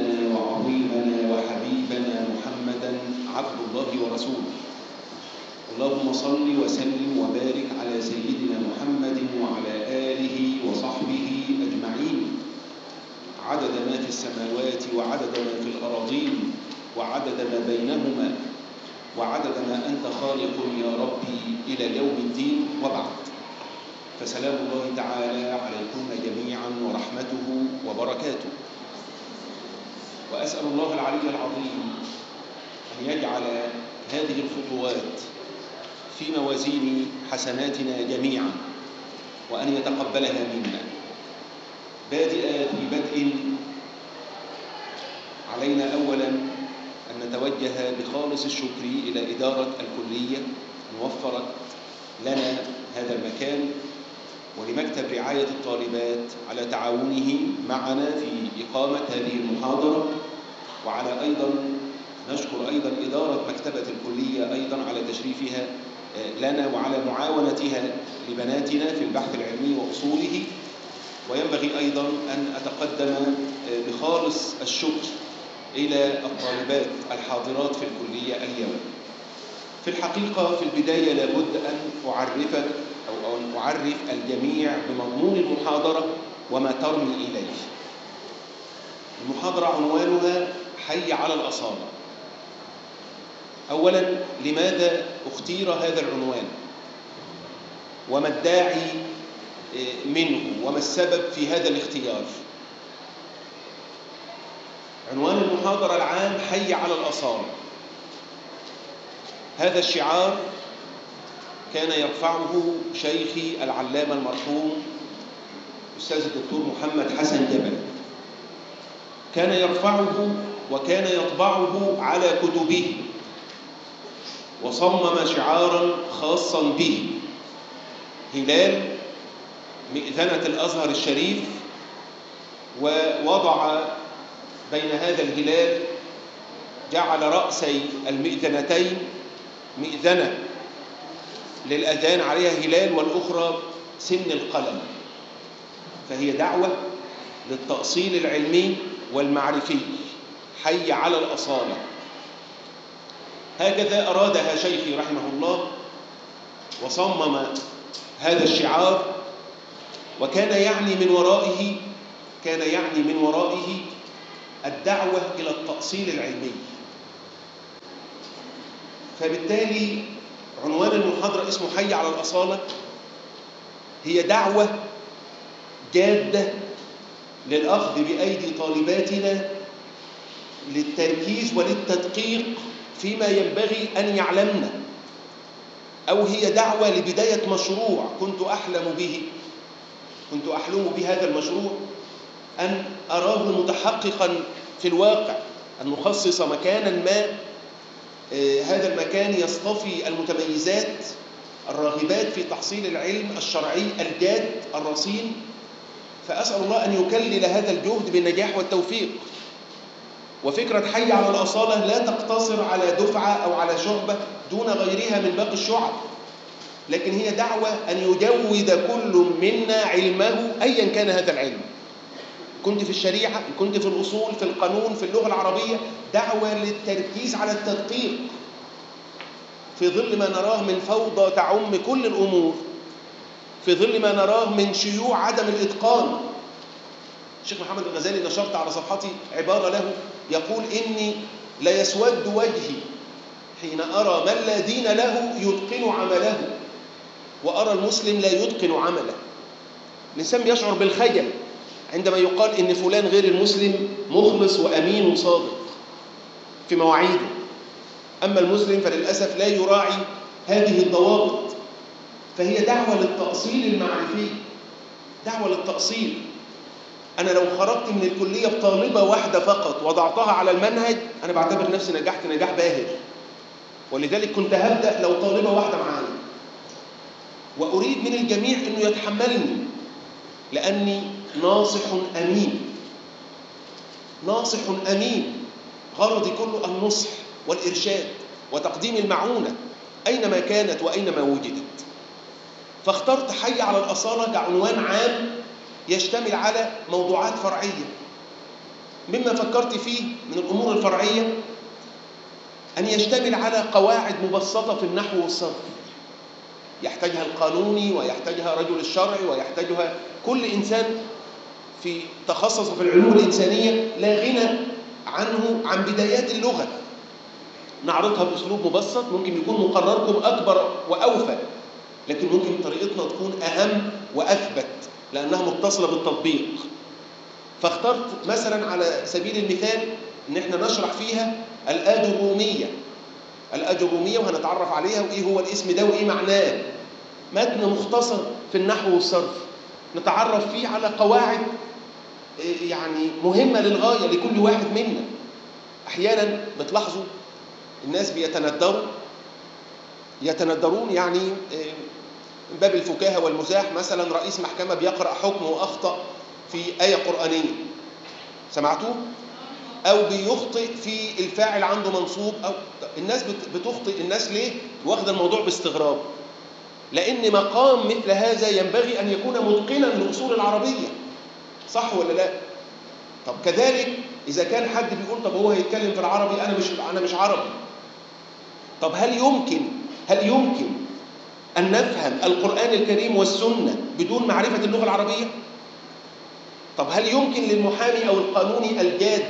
سيدنا وعظيمنا وحبيبنا محمدا عبد الله ورسوله اللهم صل وسلم وبارك على سيدنا محمد وعلى آله وصحبه أجمعين عدد ما في السماوات وعدد ما في الأراضين وعدد ما بينهما وعدد ما أنت خالق يا ربي إلى يوم الدين وبعد فسلام الله تعالى عليكم جميعا ورحمته وبركاته وأسأل الله العلي العظيم أن يجعل هذه الخطوات في موازين حسناتنا جميعا وأن يتقبلها منا بادئ في بدء علينا أولا أن نتوجه بخالص الشكر إلى إدارة الكلية أن وفرت لنا هذا المكان ولمكتب رعاية الطالبات على تعاونه معنا في إقامة هذه المحاضرة وعلى أيضا نشكر أيضا إدارة مكتبة الكلية أيضا على تشريفها لنا وعلى معاونتها لبناتنا في البحث العلمي وأصوله وينبغي أيضا أن أتقدم بخالص الشكر إلى الطالبات الحاضرات في الكلية اليوم في الحقيقة في البداية لابد أن أعرفك أو أن أعرف الجميع بمضمون المحاضرة وما ترمي إليه المحاضرة عنوانها حي على الأصالة أولا لماذا اختير هذا العنوان وما الداعي منه وما السبب في هذا الاختيار عنوان المحاضرة العام حي على الأصالة هذا الشعار كان يرفعه شيخي العلامة المرحوم أستاذ الدكتور محمد حسن جبل كان يرفعه وكان يطبعه على كتبه وصمم شعارا خاصا به هلال مئذنة الأزهر الشريف ووضع بين هذا الهلال جعل رأسي المئذنتين مئذنة للأذان عليها هلال والأخرى سن القلم فهي دعوة للتأصيل العلمي والمعرفي حي على الأصالة هكذا أرادها شيخي رحمه الله وصمم هذا الشعار وكان يعني من ورائه كان يعني من ورائه الدعوة إلى التأصيل العلمي فبالتالي عنوان المحاضرة اسمه حي على الأصالة هي دعوة جادة للأخذ بأيدي طالباتنا للتركيز وللتدقيق فيما ينبغي أن يعلمنا أو هي دعوة لبداية مشروع كنت أحلم به كنت أحلم بهذا المشروع أن أراه متحققا في الواقع أن نخصص مكانا ما هذا المكان يصطفي المتميزات الراغبات في تحصيل العلم الشرعي الجاد الرصين فأسأل الله أن يكلل هذا الجهد بالنجاح والتوفيق وفكرة حي على الأصالة لا تقتصر على دفعة أو على شعبة دون غيرها من باقي الشعب لكن هي دعوة أن يجود كل منا علمه أيا كان هذا العلم كنت في الشريعة كنت في الأصول في القانون في اللغة العربية دعوة للتركيز على التدقيق في ظل ما نراه من فوضى تعم كل الأمور في ظل ما نراه من شيوع عدم الإتقان الشيخ محمد الغزالي نشرت على صفحتي عبارة له يقول إني لا يسود وجهي حين أرى من لا دين له يتقن عمله وأرى المسلم لا يتقن عمله الإنسان يشعر بالخجل عندما يقال إن فلان غير المسلم مخلص وأمين وصادق في مواعيده أما المسلم فللأسف لا يراعي هذه الضوابط فهي دعوة للتأصيل المعرفي دعوة للتأصيل أنا لو خرجت من الكلية بطالبة واحدة فقط وضعتها على المنهج أنا بعتبر نفسي نجحت نجاح باهر ولذلك كنت هبدأ لو طالبة واحدة معايا وأريد من الجميع أنه يتحملني لأني ناصح أمين ناصح أمين غرضي كله النصح والإرشاد وتقديم المعونة أينما كانت وأينما وجدت فاخترت حي على الأصالة كعنوان عام يشتمل على موضوعات فرعية مما فكرت فيه من الأمور الفرعية أن يشتمل على قواعد مبسطة في النحو والصرف يحتاجها القانوني ويحتاجها رجل الشرع ويحتاجها كل إنسان في تخصص في العلوم الإنسانية لا غنى عنه عن بدايات اللغة نعرضها بأسلوب مبسط ممكن يكون مقرركم أكبر وأوفى لكن ممكن طريقتنا تكون أهم وأثبت لأنها متصلة بالتطبيق فاخترت مثلا على سبيل المثال ان احنا نشرح فيها الأجرومية الأجرومية وهنتعرف عليها وإيه هو الاسم ده وإيه معناه متن مختصر في النحو والصرف نتعرف فيه على قواعد يعني مهمة للغاية لكل واحد منا أحيانا بتلاحظوا الناس بيتندروا يتندرون يعني من باب الفكاهة والمزاح مثلا رئيس محكمة بيقرأ حكم وأخطأ في آية قرآنية سمعتوه؟ أو بيخطئ في الفاعل عنده منصوب أو الناس بتخطئ الناس ليه؟ واخد الموضوع باستغراب لأن مقام مثل هذا ينبغي أن يكون متقنا للأصول العربية صح ولا لا؟ طب كذلك إذا كان حد بيقول طب هو هيتكلم في العربي أنا مش أنا مش عربي طب هل يمكن هل يمكن أن نفهم القرآن الكريم والسنة بدون معرفة اللغة العربية؟ طب هل يمكن للمحامي أو القانوني الجاد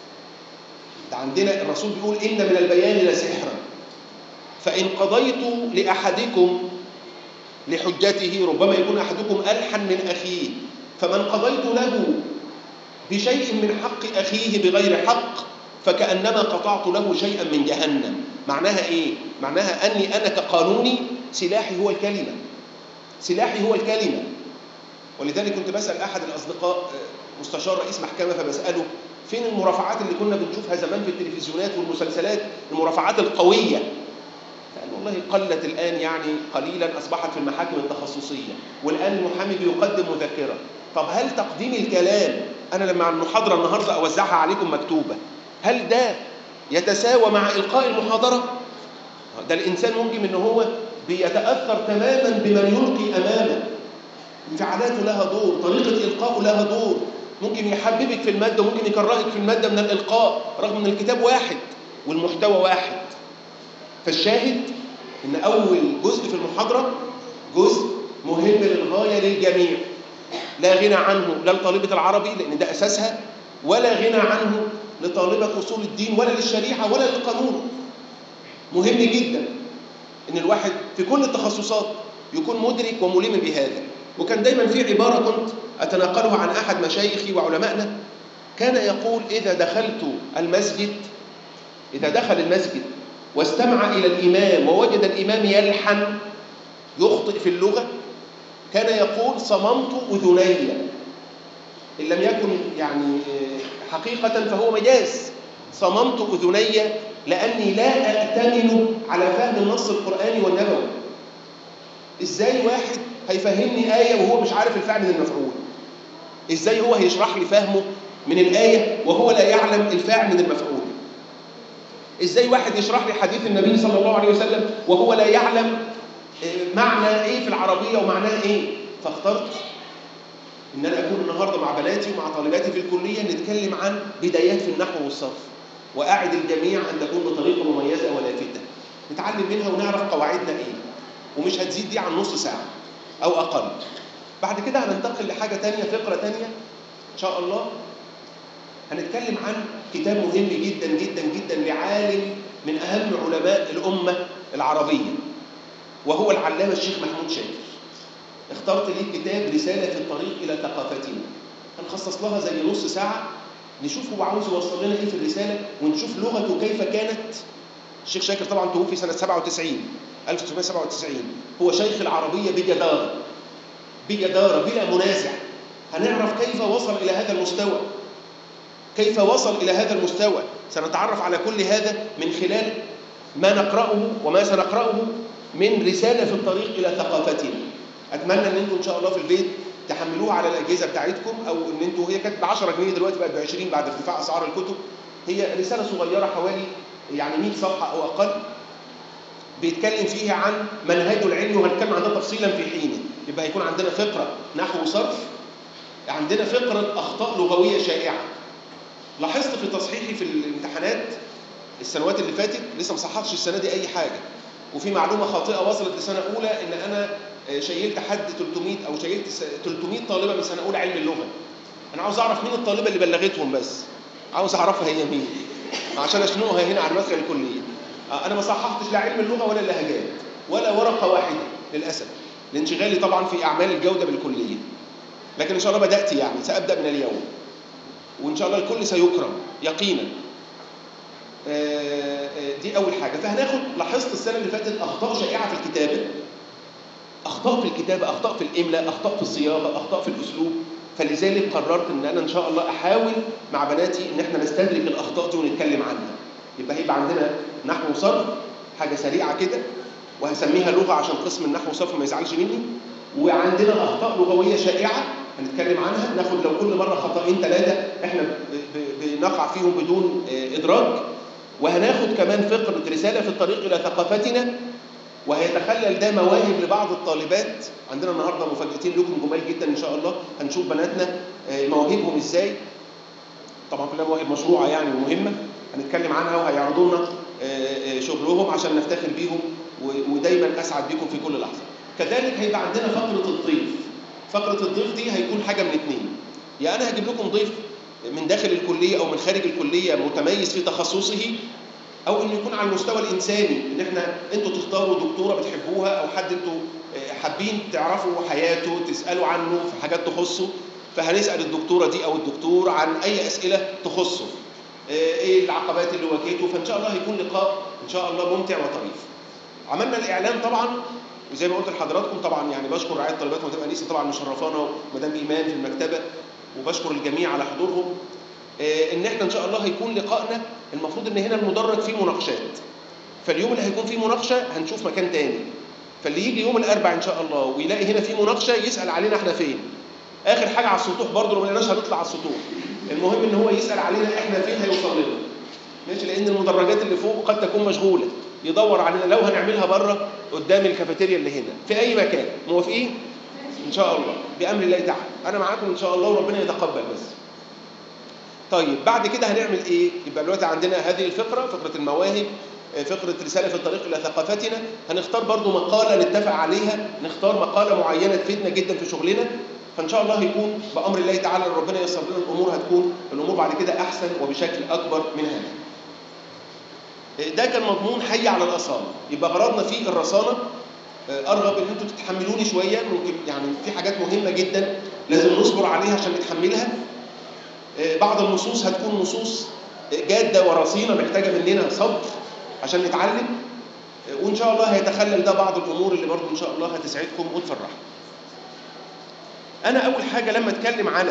ده عندنا الرسول بيقول إن من البيان لسحرا فإن قضيت لأحدكم لحجته ربما يكون أحدكم ألحن من أخيه فمن قضيت له بشيء من حق أخيه بغير حق فكأنما قطعت له شيئا من جهنم معناها إيه؟ معناها أني أنا كقانوني سلاحي هو الكلمة سلاحي هو الكلمة ولذلك كنت بسأل أحد الأصدقاء مستشار رئيس محكمة فبسأله فين المرافعات اللي كنا بنشوفها زمان في التلفزيونات والمسلسلات المرافعات القوية فقال والله قلت الآن يعني قليلا أصبحت في المحاكم التخصصية والآن المحامي بيقدم مذكرة طب هل تقديم الكلام أنا لما على المحاضرة النهاردة أوزعها عليكم مكتوبة هل ده يتساوى مع إلقاء المحاضرة؟ ده الإنسان ممكن إن هو بيتأثر تماما بمن يلقي أمامه انفعالاته لها دور طريقة إلقائه لها دور ممكن يحببك في المادة وممكن يكرهك في المادة من الإلقاء رغم أن الكتاب واحد والمحتوى واحد فالشاهد أن أول جزء في المحاضرة جزء مهم للغاية للجميع لا غنى عنه لا لطالبة العربي لأن ده أساسها ولا غنى عنه لطالبة أصول الدين ولا للشريعة ولا للقانون مهم جدا أن الواحد في كل التخصصات يكون مدرك وملم بهذا وكان دايما في عبارة كنت أتناقلها عن أحد مشايخي وعلمائنا كان يقول إذا دخلت المسجد إذا دخل المسجد واستمع إلى الإمام ووجد الإمام يلحن يخطئ في اللغة كان يقول صممت أذني إن لم يكن يعني حقيقة فهو مجاز صممت أذني لأني لا أأتمن على فهم النص القرآني والنبوي إزاي واحد هيفهمني آية وهو مش عارف الفعل من المفعول إزاي هو هيشرح لي فهمه من الآية وهو لا يعلم الفاعل من المفعول إزاي واحد يشرح لي حديث النبي صلى الله عليه وسلم وهو لا يعلم معنى إيه في العربية ومعناه إيه فاخترت إن أنا أكون النهاردة مع بناتي ومع طالباتي في الكلية نتكلم عن بدايات في النحو والصرف وأعد الجميع أن تكون بطريقة مميزة ولافتة نتعلم منها ونعرف قواعدنا إيه ومش هتزيد دي عن نص ساعة أو أقل بعد كده هننتقل لحاجة تانية فقرة تانية إن شاء الله هنتكلم عن كتاب مهم جدا جدا جدا لعالم من أهم علماء الأمة العربية وهو العلامة الشيخ محمود شاكر اخترت ليه كتاب رسالة في الطريق إلى ثقافتنا هنخصص لها زي نص ساعة نشوف هو عاوز يوصل لنا إيه في الرسالة ونشوف لغته كيف كانت الشيخ شاكر طبعا توفي سنة 97 1997 هو شيخ العربية بجدارة بجدارة بلا منازع هنعرف كيف وصل إلى هذا المستوى كيف وصل إلى هذا المستوى سنتعرف على كل هذا من خلال ما نقرأه وما سنقرأه من رسالة في الطريق إلى ثقافتنا أتمنى أن أنتم إن شاء الله في البيت تحملوها على الأجهزة بتاعتكم أو أن أنتم هي كانت ب 10 جنيه دلوقتي بقت ب 20 بعد ارتفاع أسعار الكتب هي رسالة صغيرة حوالي يعني 100 صفحة أو أقل بيتكلم فيها عن منهجه العلمي وهنتكلم عن ده تفصيلا في حينه يبقى هيكون عندنا فقرة نحو وصرف عندنا فقرة أخطاء لغوية شائعة لاحظت في تصحيحي في الامتحانات السنوات اللي فاتت لسه ما صححتش السنه دي اي حاجه وفي معلومه خاطئه وصلت لسنه اولى ان انا شيلت حد 300 او شيلت 300 طالبه من سنه اولى علم اللغه انا عاوز اعرف مين الطالبه اللي بلغتهم بس عاوز اعرفها هي مين عشان اشنقها هنا على المدخل الكليه انا ما صححتش لا علم اللغه ولا اللهجات ولا ورقه واحده للاسف لانشغالي طبعا في اعمال الجوده بالكليه لكن ان شاء الله بدات يعني سابدا من اليوم وان شاء الله الكل سيكرم يقينا دي اول حاجه فهناخد لاحظت السنه اللي فاتت اخطاء شائعه في الكتابه اخطاء في الكتابه اخطاء في الاملاء اخطاء في الصياغه اخطاء في الاسلوب فلذلك قررت ان انا ان شاء الله احاول مع بناتي ان احنا نستدرك الاخطاء دي ونتكلم عنها يبقى هيبقى عندنا نحو وصرف حاجه سريعه كده وهسميها لغه عشان قسم النحو والصرف ما يزعلش مني وعندنا اخطاء لغويه شائعه هنتكلم عنها ناخد لو كل مره خطأين ثلاثه احنا بنقع فيهم بدون ادراك وهناخد كمان فقره رساله في الطريق الى ثقافتنا وهيتخلل ده مواهب لبعض الطالبات عندنا النهارده مفاجاتين لكم جمال جدا ان شاء الله هنشوف بناتنا مواهبهم ازاي طبعا كلها مواهب مشروعه يعني ومهمه هنتكلم عنها وهيعرضوا لنا شغلهم عشان نفتخر بيهم ودايما اسعد بيكم في كل لحظه كذلك هيبقى عندنا فقره الضيف فقره الضيف دي هيكون حاجه من اثنين يا انا هجيب لكم ضيف من داخل الكليه او من خارج الكليه متميز في تخصصه او انه يكون على المستوى الانساني ان احنا انتوا تختاروا دكتوره بتحبوها او حد انتوا حابين تعرفوا حياته تسالوا عنه في حاجات تخصه فهنسال الدكتوره دي او الدكتور عن اي اسئله تخصه ايه العقبات اللي واجهته فان شاء الله هيكون لقاء ان شاء الله ممتع وطريف عملنا الاعلان طبعا وزي ما قلت لحضراتكم طبعا يعني بشكر رعايه طالبات مدام انيسه طبعا مشرفانا ومدام ايمان في المكتبه وبشكر الجميع على حضورهم ان احنا ان شاء الله هيكون لقائنا المفروض ان هنا المدرج فيه مناقشات فاليوم اللي هيكون فيه مناقشه هنشوف مكان تاني فاللي يجي يوم الاربع ان شاء الله ويلاقي هنا في مناقشه يسال علينا احنا فين اخر حاجه على السطوح برضه لو ما لقيناش هنطلع على السطوح المهم ان هو يسال علينا احنا فين هيوصل لنا ماشي لان المدرجات اللي فوق قد تكون مشغوله يدور علينا لو هنعملها بره قدام الكافيتيريا اللي هنا في اي مكان موافقين ان شاء الله بامر الله تعالى انا معاكم ان شاء الله وربنا يتقبل بس طيب بعد كده هنعمل ايه يبقى دلوقتي عندنا هذه الفقره فقره المواهب فقره رساله في الطريق الى ثقافتنا هنختار برضو مقاله نتفق عليها نختار مقاله معينه تفيدنا جدا في شغلنا فان شاء الله هيكون بامر الله تعالى ربنا ييسر لنا الامور هتكون الامور بعد كده احسن وبشكل اكبر من هذا ده كان مضمون حي على الاصاله يبقى غرضنا في الرصانه ارغب ان انتم تتحملوني شويه ممكن يعني في حاجات مهمه جدا لازم نصبر عليها عشان نتحملها بعض النصوص هتكون نصوص جاده ورصينه محتاجه مننا صبر عشان نتعلم وان شاء الله هيتخلل ده بعض الامور اللي برضو ان شاء الله هتسعدكم وتفرحكم انا اول حاجه لما اتكلم على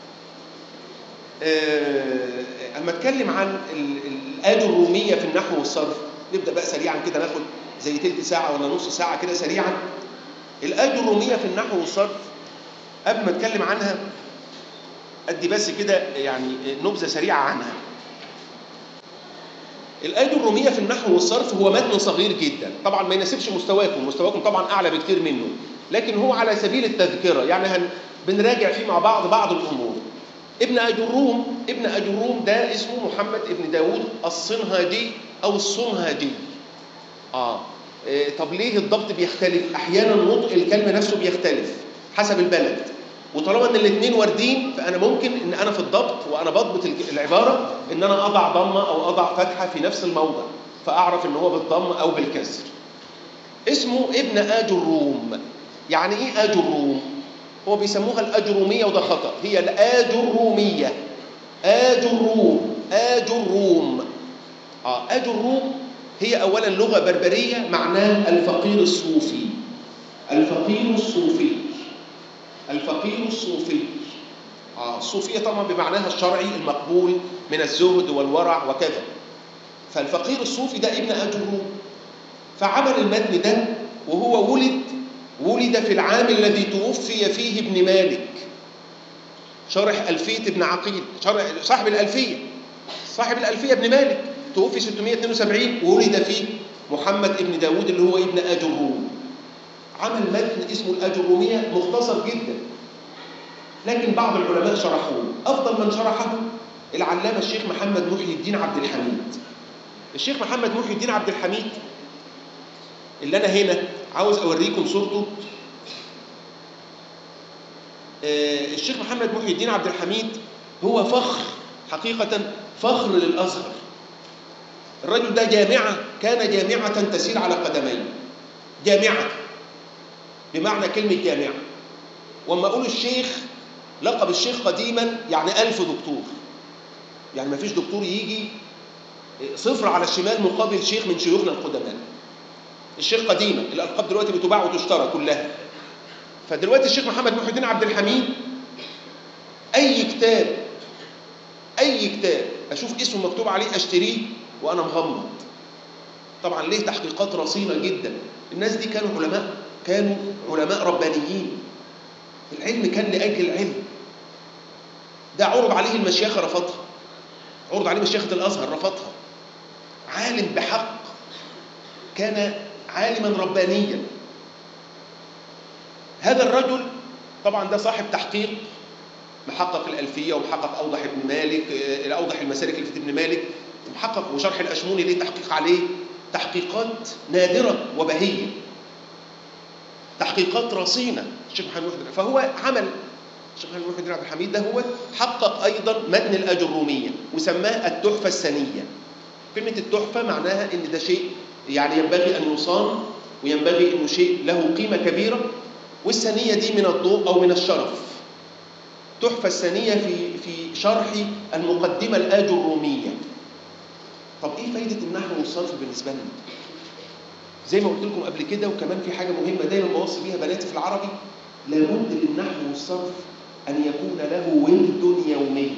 اما اتكلم عن الآد الرومية في النحو والصرف نبدأ بقى سريعا كده ناخد زي تلت ساعة ولا نص ساعة كده سريعا الآد الرومية في النحو والصرف قبل ما اتكلم عنها ادي بس كده يعني نبذة سريعة عنها الآد الرومية في النحو والصرف هو متن صغير جدا طبعا ما يناسبش مستواكم مستواكم طبعا أعلى بكتير منه لكن هو على سبيل التذكرة يعني هن بنراجع فيه مع بعض بعض الأمور ابن أجروم ابن أجروم ده اسمه محمد ابن داود الصنهاجي أو الصنهاجي آه. إيه طب ليه الضبط بيختلف أحيانا نطق الكلمة نفسه بيختلف حسب البلد وطالما ان الاثنين واردين فانا ممكن ان انا في الضبط وانا بضبط العباره ان انا اضع ضمه او اضع فتحه في نفس الموضع فاعرف ان هو بالضم او بالكسر اسمه ابن اجروم يعني ايه اجروم هو بيسموها الأجرومية وده خطأ هي الآجرومية آجروم آجروم آه آجروم هي أولا لغة بربرية معناه الفقير الصوفي الفقير الصوفي الفقير الصوفي آه الصوفية طبعا بمعناها الشرعي المقبول من الزهد والورع وكذا فالفقير الصوفي ده ابن أجروم فعمل المتن ده وهو ولد ولد في العام الذي توفي فيه ابن مالك شرح ألفية ابن عقيل شرح صاحب الألفية صاحب الألفية ابن مالك توفي 672 وولد فيه محمد ابن داود اللي هو ابن أجروم عمل متن اسمه الأجرومية مختصر جدا لكن بعض العلماء شرحوه أفضل من شرحه العلامة الشيخ محمد محي الدين عبد الحميد الشيخ محمد محي الدين عبد الحميد اللي أنا هنا عاوز أوريكم صورته آه، الشيخ محمد محي الدين عبد الحميد هو فخر حقيقة فخر للأزهر الرجل ده جامعة كان جامعة تسير على قدمين جامعة بمعنى كلمة جامعة وما أقول الشيخ لقب الشيخ قديما يعني ألف دكتور يعني ما فيش دكتور يجي صفر على الشمال مقابل شيخ من شيوخنا القدماء الشيخ قديما الألقاب دلوقتي بتباع وتشترى كلها فدلوقتي الشيخ محمد محي الدين عبد الحميد أي كتاب أي كتاب أشوف اسمه مكتوب عليه أشتريه وأنا مغمض طبعا ليه تحقيقات رصينة جدا الناس دي كانوا علماء كانوا علماء ربانيين العلم كان لأجل العلم ده عرض عليه المشيخة رفضها عرض عليه مشيخة الأزهر رفضها عالم بحق كان عالما ربانيا هذا الرجل طبعا ده صاحب تحقيق محقق الألفية ومحقق أوضح ابن مالك آه، أوضح المسالك اللي في ابن مالك محقق وشرح الأشموني ليه تحقيق عليه تحقيقات نادرة وبهية تحقيقات رصينة الشيخ محمد محمد فهو عمل الشيخ محمد محمد عبد الحميد ده هو حقق أيضا متن الأجرومية وسماه التحفة السنية كلمة التحفة معناها إن ده شيء يعني ينبغي أن يصان وينبغي أنه شيء له قيمة كبيرة والسنية دي من الضوء أو من الشرف تحفة السنية في في شرح المقدمة الآجرومية طب إيه فايدة النحو والصرف بالنسبة لنا؟ زي ما قلت لكم قبل كده وكمان في حاجة مهمة دايما بوصي بيها بناتي في العربي لابد للنحو والصرف أن يكون له ورد يومي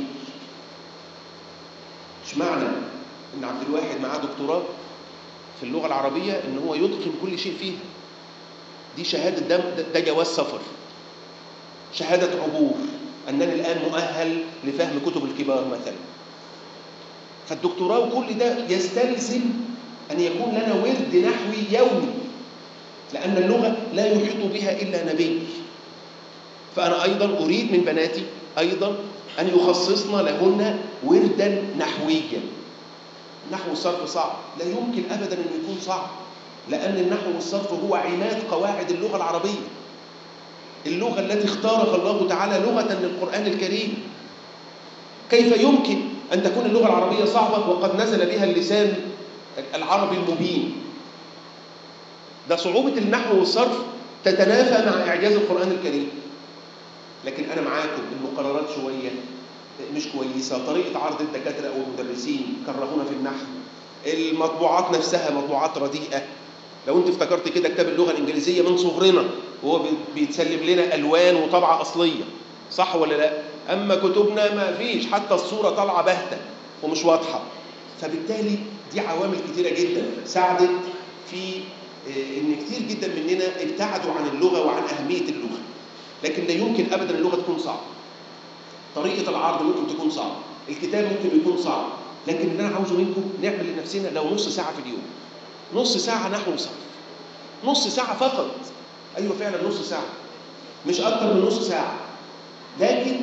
مش معنى إن عبد الواحد معاه دكتوراه في اللغة العربية إن هو يتقن كل شيء فيها دي شهادة ده, ده, ده جواز سفر شهادة عبور أنني الآن مؤهل لفهم كتب الكبار مثلا فالدكتوراه وكل ده يستلزم أن يكون لنا ورد نحوي يومي لأن اللغة لا يحيط بها إلا نبي فأنا أيضا أريد من بناتي أيضا أن يخصصن لهن وردا نحويا النحو والصرف صعب لا يمكن أبدا أن يكون صعب لأن النحو والصرف هو عماد قواعد اللغة العربية اللغة التي اختارها الله تعالى لغة للقرآن الكريم كيف يمكن أن تكون اللغة العربية صعبة وقد نزل بها اللسان العربي المبين ده صعوبة النحو والصرف تتنافى مع إعجاز القرآن الكريم لكن أنا معاكم المقررات شوية مش كويسة طريقة عرض الدكاترة أو المدرسين كرهونا في النحو المطبوعات نفسها مطبوعات رديئة لو انت افتكرت كده كتاب اللغة الإنجليزية من صغرنا وهو بيتسلم لنا ألوان وطبعة أصلية صح ولا لا؟ أما كتبنا ما فيش حتى الصورة طالعة باهتة ومش واضحة فبالتالي دي عوامل كتيرة جدا ساعدت في ان كتير جدا مننا ابتعدوا عن اللغة وعن أهمية اللغة لكن لا يمكن أبدا اللغة تكون صعبة طريقة العرض ممكن تكون صعبة الكتاب ممكن يكون صعب لكن اللي أنا عاوزه منكم نعمل لنفسنا لو نص ساعة في اليوم نص ساعة نحو صرف نص ساعة فقط أيوة فعلا نص ساعة مش أكتر من نص ساعة لكن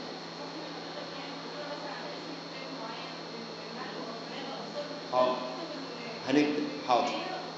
حاضر هنبدأ حاضر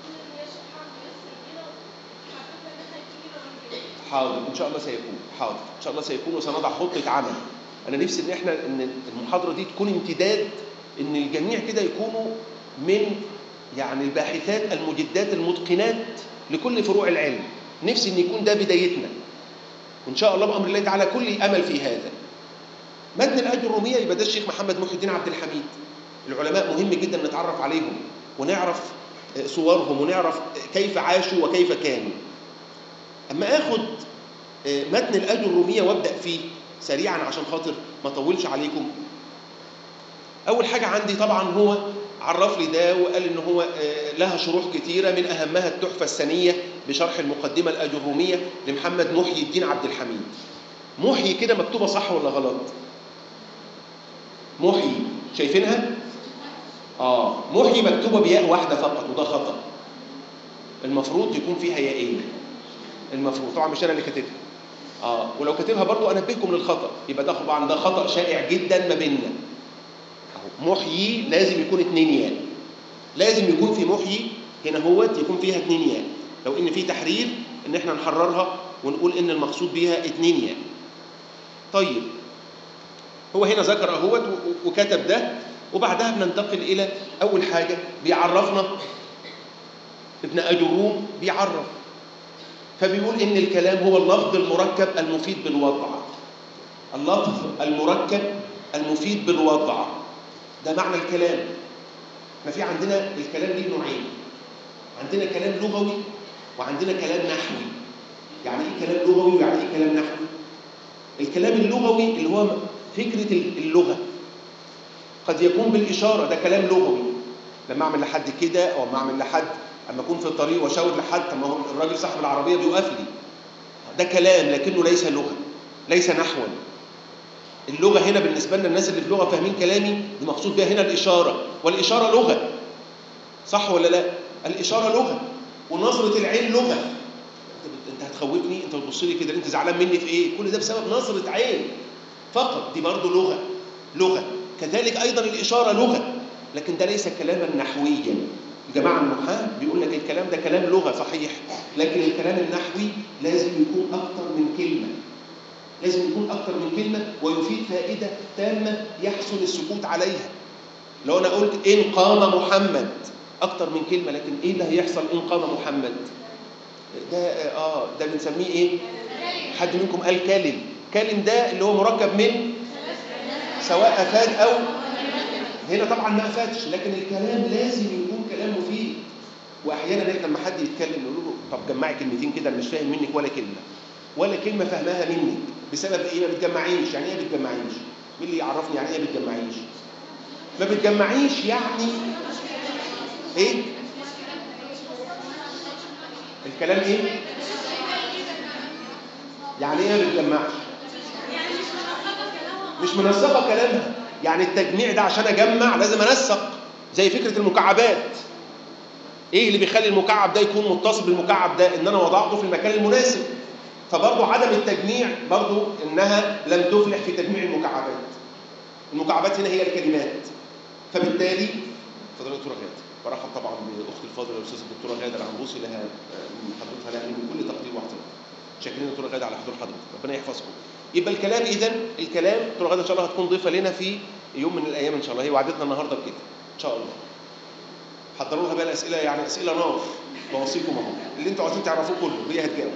حاضر ان شاء الله سيكون حاضر ان شاء الله سيكون وسنضع خطه عمل انا نفسي ان احنا ان المحاضره دي تكون امتداد ان الجميع كده يكونوا من يعني الباحثات المجدات المتقنات لكل فروع العلم نفسي ان يكون ده بدايتنا وان شاء الله بامر الله تعالى كل امل في هذا متن الاجر الروميه يبقى ده الشيخ محمد محي الدين عبد الحميد العلماء مهم جدا نتعرف عليهم ونعرف صورهم ونعرف كيف عاشوا وكيف كانوا اما اخد متن الاجر الروميه وابدا فيه سريعا عشان خاطر ما اطولش عليكم اول حاجه عندي طبعا هو عرف لي ده وقال ان هو لها شروح كتيره من اهمها التحفه السنيه بشرح المقدمه الاجروميه لمحمد محيي الدين عبد الحميد محيي كده مكتوبه صح ولا غلط محيي شايفينها اه محيي مكتوبه بياء واحده فقط وده خطا المفروض يكون فيها ياءين المفروض طبعا مش انا اللي كاتبها اه ولو كاتبها برضو انبهكم للخطا يبقى ده طبعا ده خطا شائع جدا ما بيننا محيي لازم يكون اتنين ياء لازم يكون في محيي هنا هوت يكون فيها اتنين ياء لو ان في تحرير ان احنا نحررها ونقول ان المقصود بيها اتنين ياء طيب هو هنا ذكر اهوت و- وكتب ده وبعدها بننتقل الى اول حاجه بيعرفنا ابن اجروم بيعرف فبيقول ان الكلام هو اللفظ المركب المفيد بالوضع اللفظ المركب المفيد بالوضع ده معنى الكلام احنا في عندنا الكلام ليه نوعين عندنا كلام لغوي وعندنا كلام نحوي يعني ايه كلام لغوي ويعني ايه كلام نحوي الكلام اللغوي اللي هو فكرة اللغة قد يكون بالإشارة ده كلام لغوي لما أعمل لحد كده أو لما أعمل لحد أما أكون في الطريق وأشاور لحد طب ما هو الراجل صاحب العربية بيوقف لي ده كلام لكنه ليس لغة ليس نحوا اللغة هنا بالنسبة لنا الناس اللي في لغة فاهمين كلامي المقصود بها هنا الإشارة والإشارة لغة صح ولا لا؟ الإشارة لغة ونظرة العين لغة انت بت- انت هتخوفني انت بتبص لي كده انت زعلان مني في ايه كل ده بسبب نظره عين فقط دي برضه لغه لغه كذلك ايضا الاشاره لغه لكن ده ليس كلاما نحويا الجماعه النحاة بيقول لك الكلام ده كلام لغه صحيح لكن الكلام النحوي لازم يكون اكتر من كلمه لازم يكون اكتر من كلمه ويفيد فائده تامه يحسن السكوت عليها لو انا قلت ان قام محمد اكتر من كلمه لكن ايه اللي هيحصل ان قام محمد ده اه ده بنسميه ايه حد منكم قال كلم كلم ده اللي هو مركب من سواء افاد او هنا طبعا ما افادش لكن الكلام لازم يكون كلام مفيد واحيانا احنا لما حد يتكلم نقول له طب جمعي كلمتين كده انا مش فاهم منك ولا كلمه ولا كلمه فاهماها منك بسبب ايه ما بتجمعيش يعني ايه ما بتجمعيش مين اللي يعرفني يعني ايه ما بتجمعيش ما بتجمعيش يعني ايه الكلام ايه يعني ايه ما بتجمعش مش منسقه كلامها يعني التجميع ده عشان اجمع لازم انسق زي فكره المكعبات ايه اللي بيخلي المكعب ده يكون متصل بالمكعب ده ان انا وضعته في المكان المناسب فبرضه عدم التجميع برضه انها لم تفلح في تجميع المكعبات المكعبات هنا هي الكلمات فبالتالي فضيله الدكتوره غاده برحب طبعا باختي الفاضله الاستاذه الدكتوره غاده العنبوسي لها من حضرتها لها من كل تقدير واحترام شاكرين الدكتوره غاده على حضور حضرتك ربنا يحفظكم يبقى الكلام اذا الكلام دكتوره غاده ان شاء الله هتكون ضيفه لنا في يوم من الايام ان شاء الله هي وعدتنا النهارده بكده ان شاء الله حضروا لها بقى الاسئله يعني اسئله نار بوصيكم اهو اللي انتوا عايزين تعرفوه كله هي هتجاوب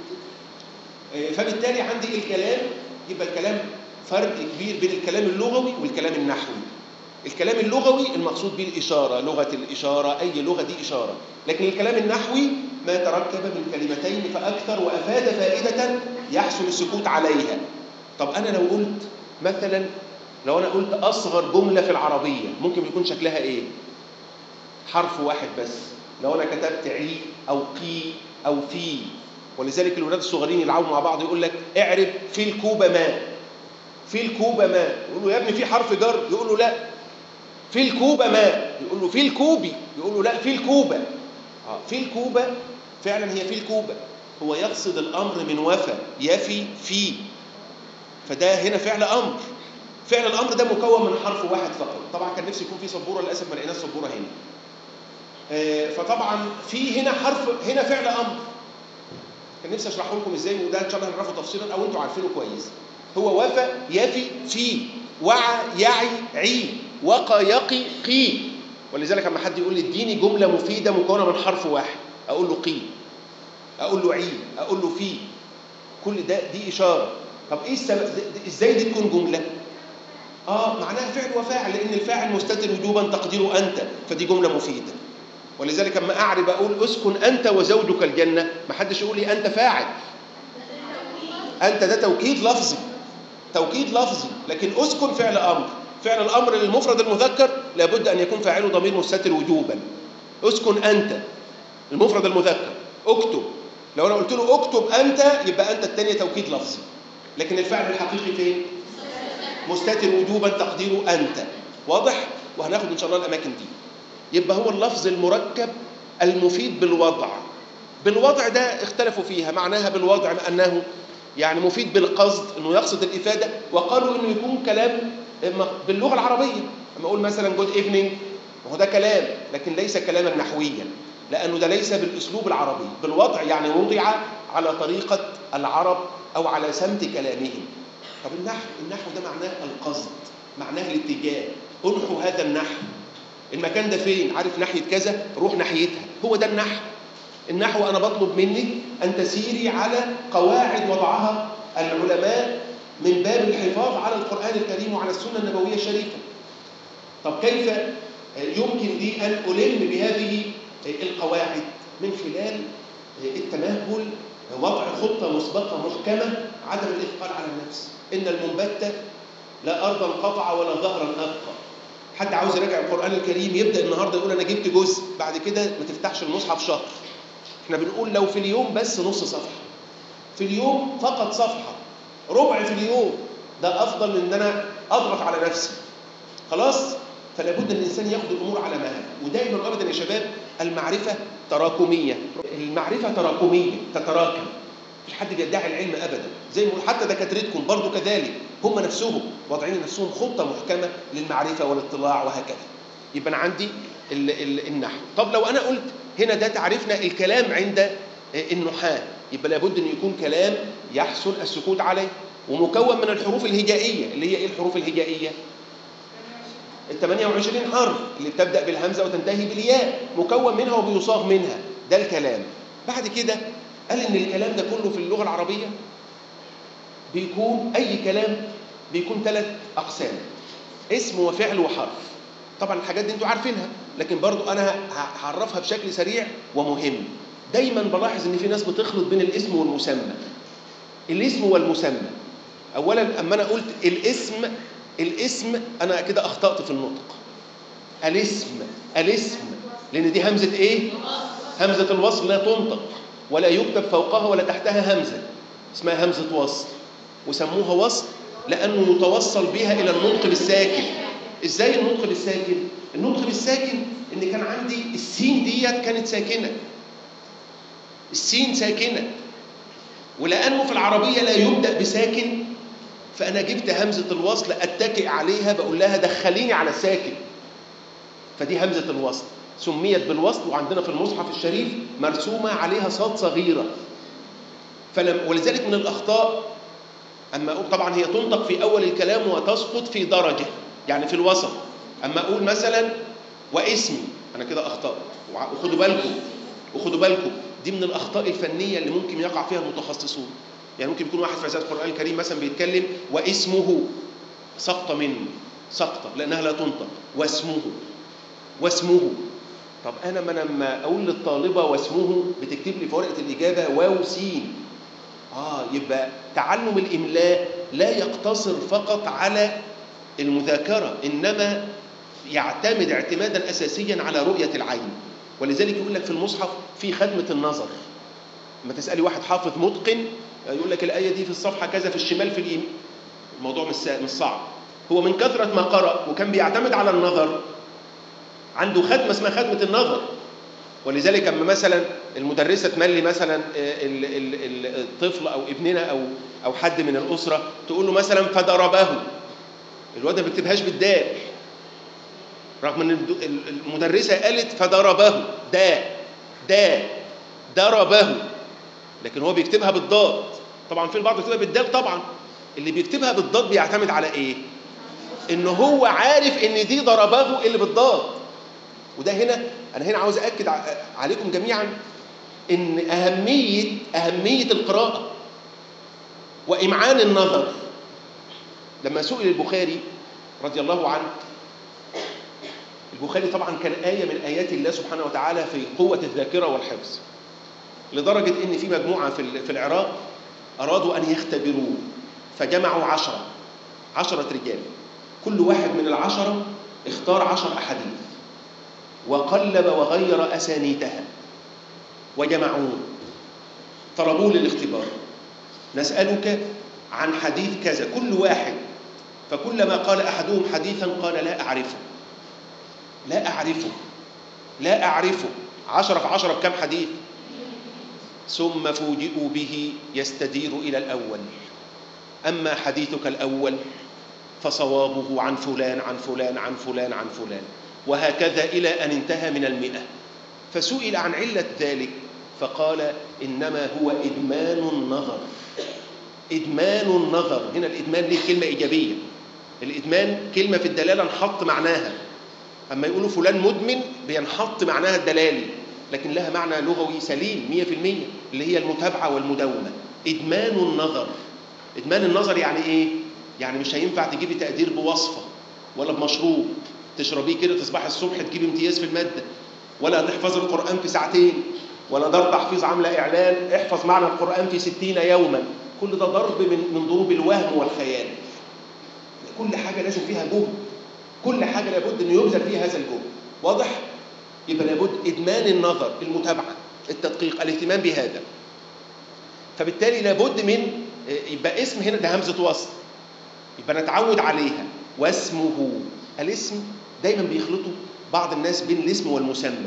آه، فبالتالي عندي الكلام يبقى الكلام فرق كبير بين الكلام اللغوي والكلام النحوي الكلام اللغوي المقصود به الإشارة لغة الإشارة أي لغة دي إشارة لكن الكلام النحوي ما تركب من كلمتين فأكثر وأفاد فائدة يحسن السكوت عليها طب أنا لو قلت مثلا لو أنا قلت أصغر جملة في العربية ممكن يكون شكلها إيه حرف واحد بس لو أنا كتبت عي أو قي أو في ولذلك الولاد الصغيرين يلعبوا مع بعض يقول لك اعرب في الكوبة ما في الكوبة ما يقول له يا ابني في حرف جر يقول له لا في الكوبة ما يقول له في الكوبي يقول له لا في الكوبة آه في الكوبة فعلا هي في الكوبة هو يقصد الأمر من وفى يفي في فده هنا فعل أمر فعل الأمر ده مكون من حرف واحد فقط طبعا كان نفسي يكون في سبورة للأسف ما لقيناش سبورة هنا آه فطبعا في هنا حرف هنا فعل أمر كان نفسي اشرحه لكم ازاي وده ان شاء الله هنعرفه تفصيلا او انتوا عارفينه كويس هو وفى يفي في وعى يعي عي وقى يقي قي ولذلك لما حد يقول لي اديني جمله مفيده مكونه من حرف واحد اقول له قي اقول له عي اقول له في كل ده دي اشاره طب ايه السبب ازاي دي تكون جمله اه معناها فعل وفاعل لان الفاعل مستتر وجوبا تقديره انت فدي جمله مفيده ولذلك اما اعرب اقول اسكن انت وزوجك الجنه ما حدش يقول لي انت فاعل انت ده توكيد لفظي توكيد لفظي لكن اسكن فعل امر فعل الامر للمفرد المذكر لابد ان يكون فاعله ضمير مستتر وجوبا اسكن انت المفرد المذكر اكتب لو انا قلت له اكتب انت يبقى انت الثانيه توكيد لفظي لكن الفعل الحقيقي فين مستتر وجوبا تقديره انت واضح وهناخد ان شاء الله الاماكن دي يبقى هو اللفظ المركب المفيد بالوضع بالوضع ده اختلفوا فيها معناها بالوضع انه يعني مفيد بالقصد انه يقصد الافاده وقالوا انه يكون كلام باللغه العربيه لما اقول مثلا جود ايفنينج ما هو ده كلام لكن ليس كلاما نحويا لانه ده ليس بالاسلوب العربي بالوضع يعني وضع على طريقه العرب او على سمت كلامهم طب النحو النحو ده معناه القصد معناه الاتجاه انحوا هذا النحو المكان ده فين عارف ناحيه كذا روح ناحيتها هو ده النحو النحو انا بطلب منك ان تسيري على قواعد وضعها العلماء من باب الحفاظ على القران الكريم وعلى السنه النبويه الشريفه طب كيف يمكن لي ان الم بهذه القواعد من خلال التمهل وضع خطه مسبقه محكمه عدم الاثقال على النفس ان المنبت لا ارضا قطع ولا ظهرا ابقى حد عاوز يراجع القران الكريم يبدا النهارده يقول انا جبت جزء بعد كده ما تفتحش المصحف شهر احنا بنقول لو في اليوم بس نص صفحه في اليوم فقط صفحه ربع في اليوم ده افضل من ان انا اضغط على نفسي خلاص فلا بد ان الانسان ياخد الامور على مهل ودايما ابدا يا شباب المعرفه تراكميه المعرفه تراكميه تتراكم مفيش حد بيدعي العلم ابدا زي ما حتى دكاترتكم برضو كذلك هم نفسهم واضعين لنفسهم خطه محكمه للمعرفه والاطلاع وهكذا يبقى انا عندي ال ال النحو طب لو انا قلت هنا ده تعريفنا الكلام عند النحاة يبقى لابد ان يكون كلام يحسن السكوت عليه ومكون من الحروف الهجائيه اللي هي ايه الحروف الهجائيه ال 28 حرف اللي بتبدا بالهمزه وتنتهي بالياء مكون منها وبيصاغ منها ده الكلام بعد كده قال ان الكلام ده كله في اللغه العربيه بيكون اي كلام بيكون ثلاث اقسام اسم وفعل وحرف طبعا الحاجات دي انتوا عارفينها لكن برضو انا هعرفها بشكل سريع ومهم دايما بلاحظ ان في ناس بتخلط بين الاسم والمسمى الاسم والمسمى اولا اما انا قلت الاسم الاسم انا كده اخطات في النطق الاسم الاسم لان دي همزه ايه همزه الوصل لا تنطق ولا يكتب فوقها ولا تحتها همزه اسمها همزه وصل وسموها وصل لانه يتوصل بها الى النطق بالساكن ازاي النطق بالساكن النطق بالساكن ان كان عندي السين ديت كانت ساكنه السين ساكنه ولانه في العربيه لا يبدا بساكن فانا جبت همزه الوصل اتكئ عليها بقول لها دخليني على الساكن فدي همزه الوصل سميت بالوصل وعندنا في المصحف الشريف مرسومه عليها صاد صغيره فلم ولذلك من الاخطاء اما اقول طبعا هي تنطق في اول الكلام وتسقط في درجه يعني في الوسط اما اقول مثلا واسمي انا كده اخطات وخدوا بالكم وخدوا بالكم دي من الاخطاء الفنيه اللي ممكن يقع فيها المتخصصون يعني ممكن يكون واحد في عزات القران الكريم مثلا بيتكلم واسمه سقط منه سقطه لانها لا تنطق واسمه واسمه طب انا ما لما اقول للطالبه واسمه بتكتب لي في ورقه الاجابه واو سين اه يبقى تعلم الاملاء لا يقتصر فقط على المذاكره انما يعتمد اعتمادا اساسيا على رؤيه العين ولذلك يقول لك في المصحف في خدمه النظر لما تسالي واحد حافظ متقن يقول لك الايه دي في الصفحه كذا في الشمال في اليمين الموضوع مش مش صعب هو من كثره ما قرأ وكان بيعتمد على النظر عنده خدمه اسمها خدمه النظر ولذلك اما مثلا المدرسه تملي مثلا الطفل او ابننا او او حد من الاسره تقول له مثلا فضربه الواد ما بيكتبهاش بالدال رغم ان المدرسه قالت فضربه دا دا ضربه لكن هو بيكتبها بالضاد طبعا في البعض بيكتبها بالدال طبعا اللي بيكتبها بالضاد بيعتمد على ايه ان هو عارف ان دي ضربه اللي بالضاد وده هنا انا هنا عاوز اكد عليكم جميعا ان اهميه اهميه القراءه وامعان النظر لما سئل البخاري رضي الله عنه البخاري طبعا كان آية من آيات الله سبحانه وتعالى في قوة الذاكرة والحفظ لدرجة إن في مجموعة في العراق أرادوا أن يختبروه فجمعوا عشرة عشرة رجال كل واحد من العشرة اختار عشر أحاديث وقلب وغير أسانيتها وجمعوه طلبوه للاختبار نسألك عن حديث كذا كل واحد فكلما قال أحدهم حديثا قال لا أعرفه لا أعرفه لا أعرفه عشرة في عشرة بكم حديث ثم فوجئوا به يستدير إلى الأول أما حديثك الأول فصوابه عن فلان عن فلان عن فلان عن فلان وهكذا إلى أن انتهى من المئة فسئل عن علة ذلك فقال إنما هو إدمان النظر إدمان النظر هنا الإدمان ليه كلمة إيجابية الإدمان كلمة في الدلالة انحط معناها أما يقولوا فلان مدمن بينحط معناها الدلالي لكن لها معنى لغوي سليم مية في المية اللي هي المتابعة والمداومة إدمان النظر إدمان النظر يعني إيه؟ يعني مش هينفع تجيبي تقدير بوصفة ولا بمشروب تشربيه كده تصبحي الصبح تجيبي امتياز في المادة ولا تحفظ القرآن في ساعتين ولا دار تحفيظ عاملة إعلان احفظ معنى القرآن في ستين يوما كل ده ضرب من من ضروب الوهم والخيال كل حاجة لازم فيها جهد كل حاجة لابد أن يبذل فيها هذا الجهد واضح؟ يبقى لابد إدمان النظر المتابعة التدقيق الاهتمام بهذا فبالتالي لابد من يبقى اسم هنا ده همزة وصل يبقى نتعود عليها واسمه الاسم دايما بيخلطوا بعض الناس بين الاسم والمسمى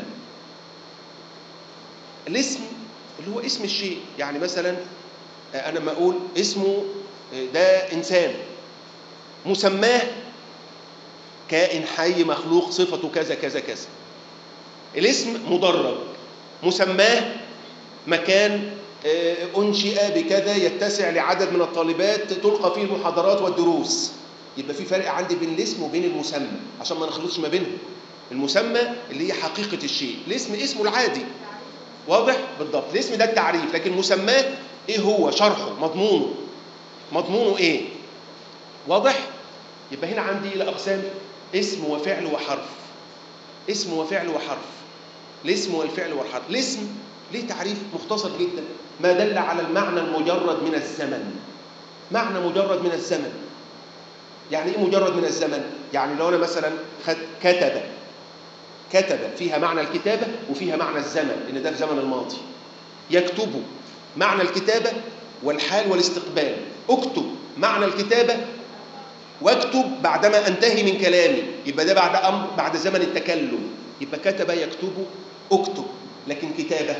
الاسم اللي هو اسم الشيء يعني مثلا انا لما اقول اسمه ده انسان مسماه كائن حي مخلوق صفته كذا كذا كذا الاسم مدرج مسماه مكان انشئ بكذا يتسع لعدد من الطالبات تلقى فيه المحاضرات والدروس يبقى في فرق عندي بين الاسم وبين المسمى عشان ما نخلطش ما بينهم المسمى اللي هي حقيقه الشيء الاسم اسمه العادي واضح بالضبط الاسم ده التعريف لكن مسماه ايه هو شرحه مضمونه مضمونه ايه واضح يبقى هنا عندي الى اقسام اسم وفعل وحرف اسم وفعل وحرف الاسم والفعل والحرف الاسم ليه تعريف مختصر جدا ما دل على المعنى المجرد من الزمن معنى مجرد من الزمن يعني ايه مجرد من الزمن يعني لو انا مثلا خد كتب كتب فيها معنى الكتابه وفيها معنى الزمن لان ده في زمن الماضي يكتب معنى الكتابه والحال والاستقبال اكتب معنى الكتابه واكتب بعدما انتهي من كلامي يبقى ده بعد امر بعد زمن التكلم يبقى كتب يكتب اكتب لكن كتابه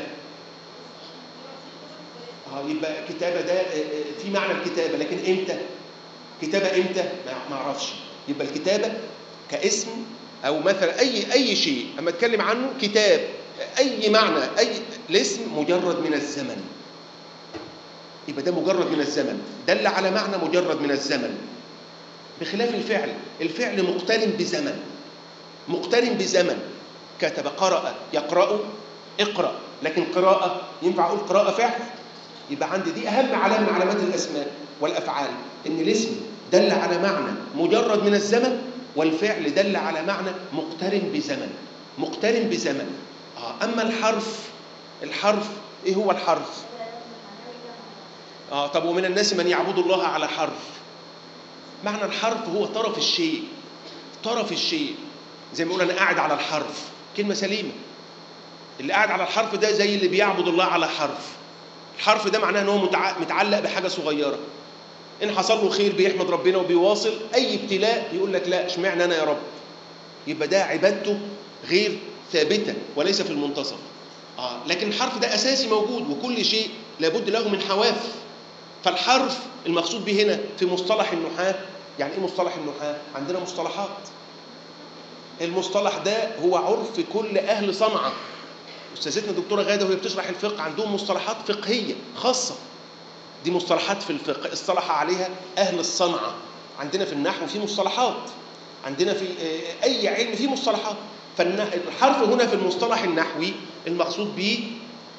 اه يبقى كتابه ده في معنى الكتابه لكن امتى كتابه امتى ما اعرفش يبقى الكتابه كاسم او مثلا اي اي شيء اما اتكلم عنه كتاب اي معنى اي الاسم مجرد من الزمن يبقى ده مجرد من الزمن دل على معنى مجرد من الزمن بخلاف الفعل الفعل مقترن بزمن مقترن بزمن كتب قرأ يقرأ اقرأ لكن قراءة ينفع أقول قراءة فعل يبقى عندي دي أهم علامة من علامات الأسماء والأفعال إن الاسم دل على معنى مجرد من الزمن والفعل دل على معنى مقترن بزمن مقترن بزمن آه أما الحرف الحرف إيه هو الحرف؟ آه طب ومن الناس من يعبد الله على حرف معنى الحرف هو طرف الشيء طرف الشيء زي ما يقول أنا قاعد على الحرف كلمة سليمة اللي قاعد على الحرف ده زي اللي بيعبد الله على حرف الحرف ده معناه ان هو متعلق بحاجه صغيره ان حصل له خير بيحمد ربنا وبيواصل اي ابتلاء يقول لك لا اشمعنى انا يا رب يبقى ده عبادته غير ثابته وليس في المنتصف آه لكن الحرف ده اساسي موجود وكل شيء لابد له من حواف فالحرف المقصود به هنا في مصطلح النحاة يعني ايه مصطلح النحاة عندنا مصطلحات المصطلح ده هو عرف كل اهل صنعاء استاذتنا الدكتوره غاده وهي بتشرح الفقه عندهم مصطلحات فقهيه خاصه دي مصطلحات في الفقه اصطلح عليها اهل الصنعه عندنا في النحو في مصطلحات عندنا في اي علم في مصطلحات فالحرف هنا في المصطلح النحوي المقصود به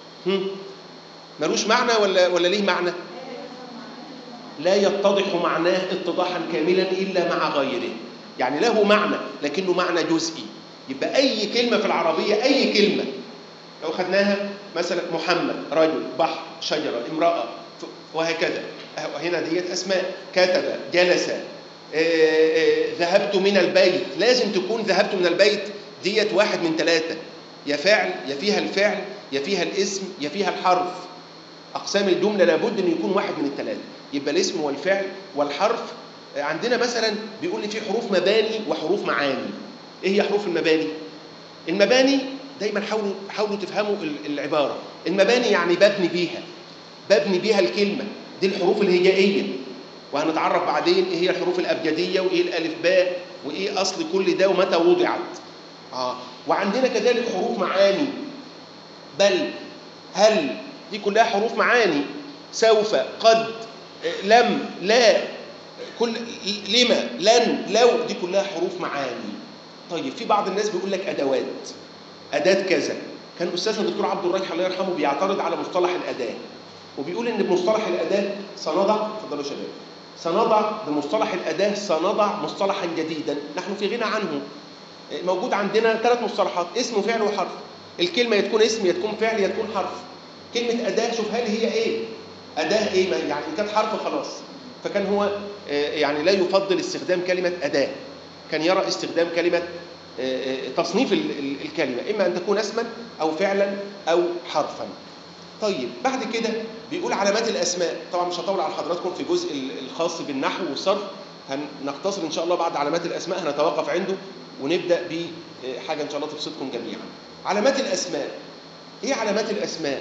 ملوش معنى ولا ولا ليه معنى لا يتضح معناه اتضاحا كاملا الا مع غيره يعني له معنى لكنه معنى جزئي يبقى اي كلمه في العربيه اي كلمه لو خدناها مثلا محمد رجل بحر شجرة امرأة وهكذا هنا ديت أسماء كتب جلس ذهبت من البيت لازم تكون ذهبت من البيت ديت واحد من ثلاثة يا فعل يا فيها الفعل يا فيها الاسم يا فيها الحرف أقسام الجملة لابد أن يكون واحد من الثلاثة يبقى الاسم والفعل والحرف عندنا مثلا بيقول لي في حروف مباني وحروف معاني ايه هي حروف المباني المباني دايما حاولوا حاولوا تفهموا العباره المباني يعني ببني بيها ببني بيها الكلمه دي الحروف الهجائيه وهنتعرف بعدين ايه هي الحروف الابجديه وايه الالف باء وايه اصل كل ده ومتى وضعت اه وعندنا كذلك حروف معاني بل هل دي كلها حروف معاني سوف قد لم لا كل لما لن لو دي كلها حروف معاني طيب في بعض الناس بيقول لك ادوات اداه كذا كان استاذنا الدكتور عبد الراجح الله يرحمه بيعترض على مصطلح الاداه وبيقول ان بمصطلح الاداه سنضع اتفضلوا يا شباب سنضع بمصطلح الاداه سنضع مصطلحا جديدا نحن في غنى عنه موجود عندنا ثلاث مصطلحات اسم وفعل وحرف الكلمه يا تكون اسم يا تكون فعل يا تكون حرف كلمه اداه شوف هل هي ايه اداه ايه يعني ان كانت حرف خلاص فكان هو يعني لا يفضل استخدام كلمه اداه كان يرى استخدام كلمه تصنيف الكلمه اما ان تكون اسما او فعلا او حرفا طيب بعد كده بيقول علامات الاسماء طبعا مش هطول على حضراتكم في الجزء الخاص بالنحو والصرف هنختصر ان شاء الله بعد علامات الاسماء هنتوقف عنده ونبدا بحاجه ان شاء الله تبسطكم جميعا علامات الاسماء ايه علامات الاسماء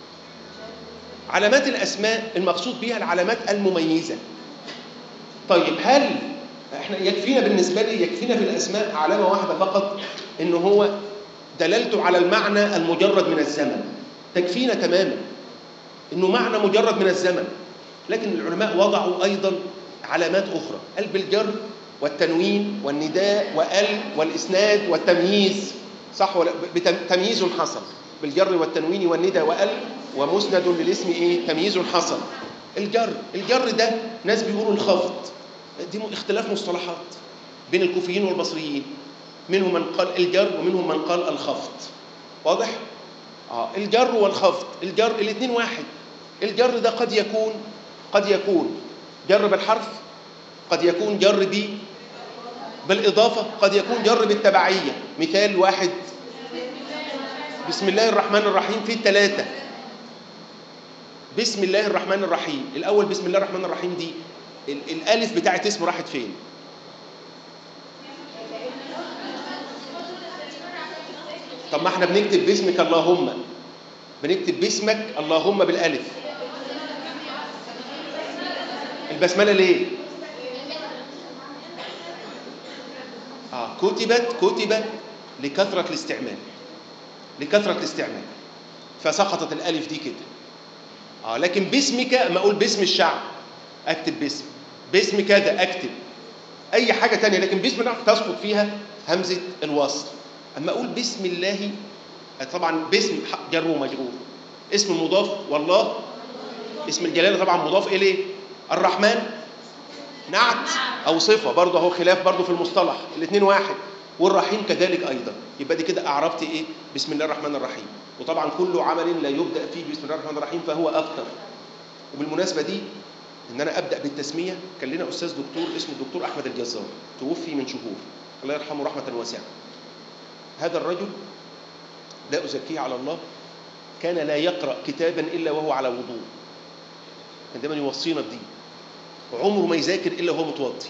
علامات الاسماء المقصود بها العلامات المميزه طيب هل احنا يكفينا بالنسبه لي يكفينا في الاسماء علامه واحده فقط ان هو دلالته على المعنى المجرد من الزمن تكفينا تماما انه معنى مجرد من الزمن لكن العلماء وضعوا ايضا علامات اخرى قال بالجر والتنوين والنداء وال والاسناد والتمييز صح ولا تمييز حصل بالجر والتنوين والندى وال ومسند للاسم ايه تمييز حصل الجر الجر ده ناس بيقولوا الخفض دي اختلاف مصطلحات بين الكوفيين والبصريين منهم من قال الجر ومنهم من قال الخفض واضح اه الجر والخفض الجر الاثنين واحد الجر ده قد يكون قد يكون جر بالحرف قد يكون جر ب بالإضافة قد يكون جر بالتبعية مثال واحد بسم الله الرحمن الرحيم في الثلاثة بسم الله الرحمن الرحيم الأول بسم الله الرحمن الرحيم دي الألف بتاعت اسمه راحت فين طب ما احنا بنكتب باسمك اللهم بنكتب باسمك اللهم بالالف البسمله ليه اه كتبت كتبت لكثره الاستعمال لكثره الاستعمال فسقطت الالف دي كده اه لكن باسمك اما اقول باسم الشعب اكتب باسم باسم كذا اكتب اي حاجه تانية لكن باسم الله تسقط فيها همزه الوصل اما اقول بسم الله طبعا باسم جر ومجرور اسم مضاف والله اسم الجلاله طبعا مضاف اليه الرحمن نعت او صفه برضه اهو خلاف برضه في المصطلح الاثنين واحد والرحيم كذلك ايضا يبقى دي كده اعربت ايه بسم الله الرحمن الرحيم وطبعا كل عمل لا يبدا فيه بسم الله الرحمن الرحيم فهو اكثر وبالمناسبه دي ان انا ابدا بالتسميه كان لنا استاذ دكتور اسمه الدكتور احمد الجزار توفي من شهور الله يرحمه رحمه واسعه هذا الرجل لا أزكيه على الله كان لا يقرأ كتابا إلا وهو على وضوء كان دايما يوصينا بدي وعمره ما يذاكر إلا وهو متوضي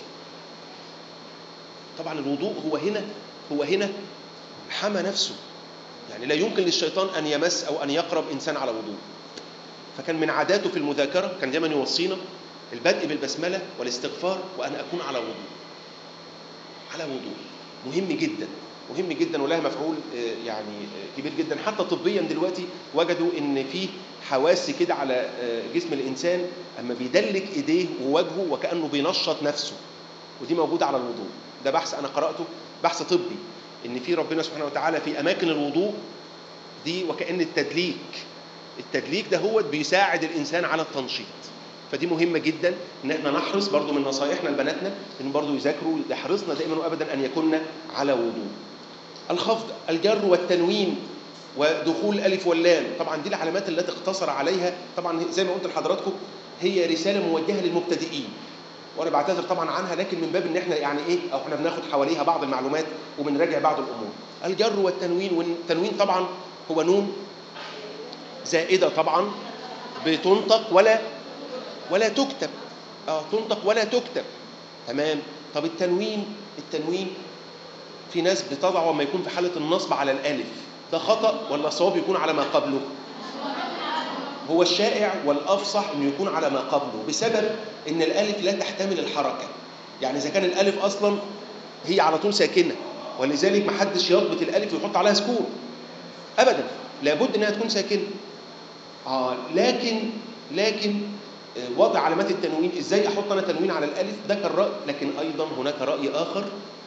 طبعا الوضوء هو هنا هو هنا حمى نفسه يعني لا يمكن للشيطان أن يمس أو أن يقرب إنسان على وضوء فكان من عاداته في المذاكرة كان دايما يوصينا البدء بالبسملة والاستغفار وأن أكون على وضوء على وضوء مهم جدا مهم جدا ولها مفعول يعني كبير جدا حتى طبيا دلوقتي وجدوا ان في حواس كده على جسم الانسان اما بيدلك ايديه ووجهه وكانه بينشط نفسه ودي موجوده على الوضوء ده بحث انا قراته بحث طبي ان في ربنا سبحانه وتعالى في اماكن الوضوء دي وكان التدليك التدليك ده هو بيساعد الانسان على التنشيط فدي مهمه جدا ان احنا نحرص برضو من نصايحنا لبناتنا ان برضو يذاكروا يحرصنا دائما وابدا ان يكون على وضوء الخفض الجر والتنوين ودخول الالف واللام طبعا دي العلامات التي اقتصر عليها طبعا زي ما قلت لحضراتكم هي رساله موجهه للمبتدئين وانا بعتذر طبعا عنها لكن من باب ان احنا يعني ايه او احنا بناخد حواليها بعض المعلومات وبنراجع بعض الامور الجر والتنوين والتنوين طبعا هو نون زائده طبعا بتنطق ولا ولا تكتب اه تنطق ولا تكتب تمام طب التنوين التنوين في ناس بتضع وما يكون في حالة النصب على الألف ده خطأ ولا الصواب يكون على ما قبله هو الشائع والافصح انه يكون على ما قبله بسبب ان الالف لا تحتمل الحركه يعني اذا كان الالف اصلا هي على طول ساكنه ولذلك ما حدش يضبط الالف ويحط عليها سكون ابدا لابد انها تكون ساكنه اه لكن لكن آه، وضع علامات التنوين ازاي احط انا تنوين على الالف ده كان راي لكن ايضا هناك راي اخر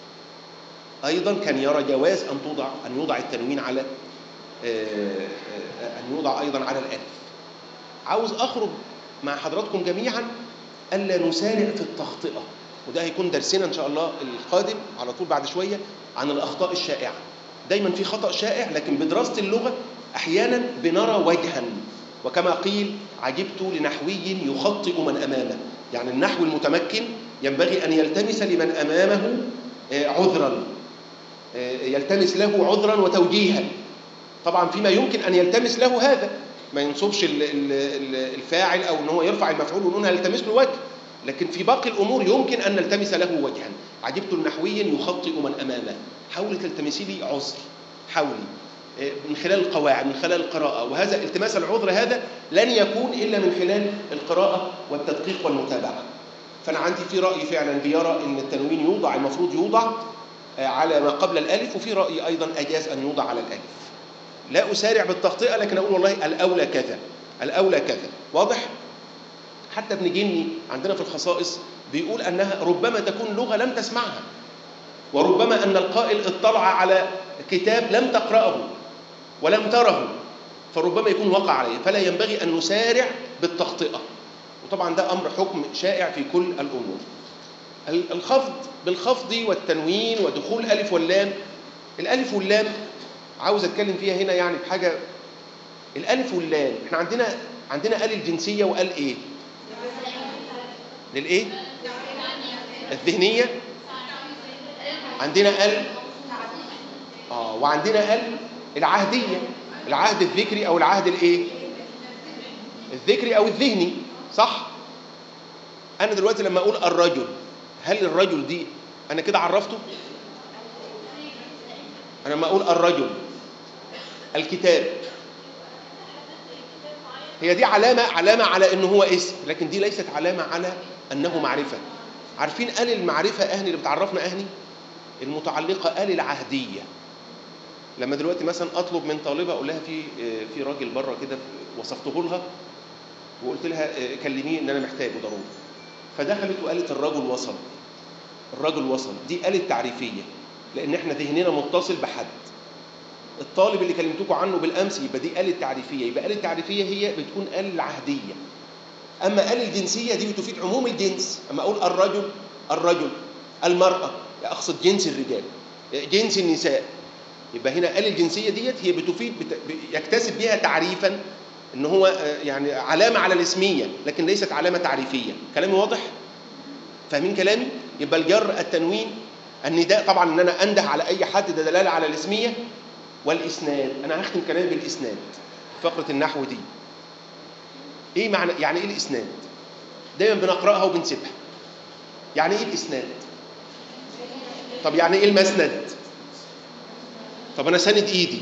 ايضا كان يرى جواز ان توضع ان يوضع التنوين على آه، آه، ان يوضع ايضا على الالف عاوز اخرج مع حضراتكم جميعا الا نسارع في التخطئه وده هيكون درسنا ان شاء الله القادم على طول بعد شويه عن الاخطاء الشائعه دايما في خطا شائع لكن بدراسه اللغه احيانا بنرى وجها وكما قيل عجبت لنحوي يخطئ من امامه يعني النحو المتمكن ينبغي ان يلتمس لمن امامه آه، عذرا آه، يلتمس له عذرا وتوجيها طبعا فيما يمكن ان يلتمس له هذا ما ينصبش ال- ال- ال- الفاعل او ان هو يرفع المفعول ونقول هنلتمس له وجه لكن في باقي الامور يمكن ان نلتمس له وجها عجبت لنحوي يخطئ من امامه حاولي تلتمسي لي عذر حاولي آه، من خلال القواعد من خلال القراءة وهذا التماس العذر هذا لن يكون إلا من خلال القراءة والتدقيق والمتابعة فأنا عندي في رأي فعلا بيرى أن التنوين يوضع المفروض يوضع آه، على ما قبل الألف وفي رأي أيضا أجاز أن يوضع على الألف لا أسارع بالتخطئة لكن أقول والله الأولى كذا الأولى كذا واضح؟ حتى ابن جني عندنا في الخصائص بيقول أنها ربما تكون لغة لم تسمعها وربما أن القائل اطلع على كتاب لم تقرأه ولم تره فربما يكون وقع عليه فلا ينبغي أن نسارع بالتخطئة وطبعا ده أمر حكم شائع في كل الأمور ال- الخفض بالخفض والتنوين ودخول الألف واللام الألف واللام عاوز أتكلم فيها هنا يعني بحاجة الألف واللام احنا عندنا عندنا آل الجنسية وآل إيه؟ للإيه؟ الذهنية عندنا آل آه وعندنا آل العهدية العهد الذكري أو العهد الإيه؟ الذكري أو الذهني صح؟ أنا دلوقتي لما أقول الرجل هل الرجل دي أنا كده عرفته؟ أنا لما أقول الرجل الكتاب هي دي علامة علامة على إنه هو اسم لكن دي ليست علامة على أنه معرفة عارفين آل المعرفة أهني اللي بتعرفنا أهني المتعلقة آل العهدية لما دلوقتي مثلا اطلب من طالبه اقول لها في في راجل بره كده وصفته لها وقلت لها كلميه ان انا محتاجه ضروري فدخلت وقالت الرجل وصل الرجل وصل دي آلة تعريفية لأن احنا ذهننا متصل بحد الطالب اللي كلمتكم عنه بالأمس يبقى دي آلة تعريفية يبقى آلة تعريفية هي بتكون آلة العهدية أما آلة الجنسية دي بتفيد عموم الجنس أما أقول الرجل الرجل المرأة أقصد جنس الرجال جنس النساء يبقى هنا آلة الجنسية ديت هي بتفيد بت... يكتسب بها تعريفا ان هو يعني علامه على الاسميه لكن ليست علامه تعريفيه كلامي واضح فاهمين كلامي يبقى الجر التنوين النداء طبعا ان انا انده على اي حد ده دلاله على الاسميه والاسناد انا هختم كلامي بالاسناد فقره النحو دي ايه معنى يعني ايه الاسناد دايما بنقراها وبنسيبها يعني ايه الاسناد طب يعني ايه المسند طب انا ساند ايدي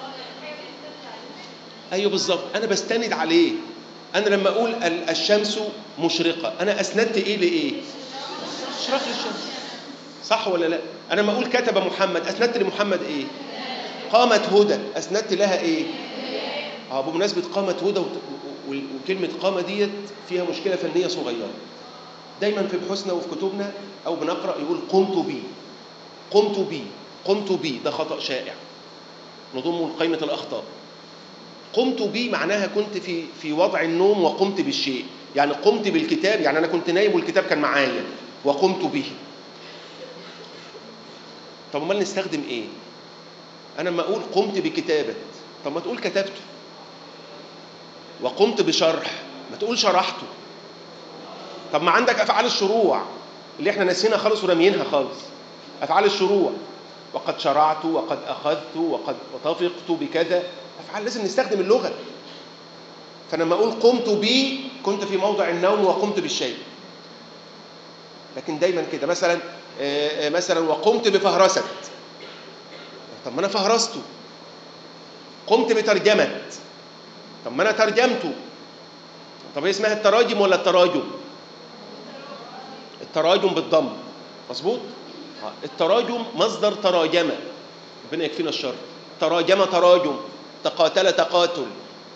ايوه بالظبط انا بستند عليه انا لما اقول الشمس مشرقه انا اسندت ايه لايه اشراق للشمس صح ولا لا انا لما اقول كتب محمد اسندت لمحمد ايه قامت هدى اسندت لها ايه اه بمناسبه قامت هدى وكلمه قامه ديت فيها مشكله فنيه صغيره دايما في بحوثنا وفي كتبنا او بنقرا يقول قمت بي قمت بي قمت بي ده خطا شائع نضمه لقائمه الاخطاء قمت بي معناها كنت في في وضع النوم وقمت بالشيء يعني قمت بالكتاب يعني انا كنت نايم والكتاب كان معايا وقمت به طب امال نستخدم ايه انا لما اقول قمت بكتابه طب ما تقول كتبته وقمت بشرح ما تقول شرحته طب ما عندك افعال الشروع اللي احنا ناسينها خالص وراميينها خالص افعال الشروع وقد شرعت وقد اخذت وقد وطفقت بكذا افعال لازم نستخدم اللغه فانا لما اقول قمت بي كنت في موضع النوم وقمت بالشيء لكن دايما كده مثلا مثلا وقمت بفهرسه طب ما انا فهرسته قمت بترجمه طب ما انا ترجمته طب هي اسمها التراجم ولا التراجم التراجم بالضم مظبوط آه، التراجم مصدر تراجم ربنا يكفينا الشر تراجم تراجم تقاتل تقاتل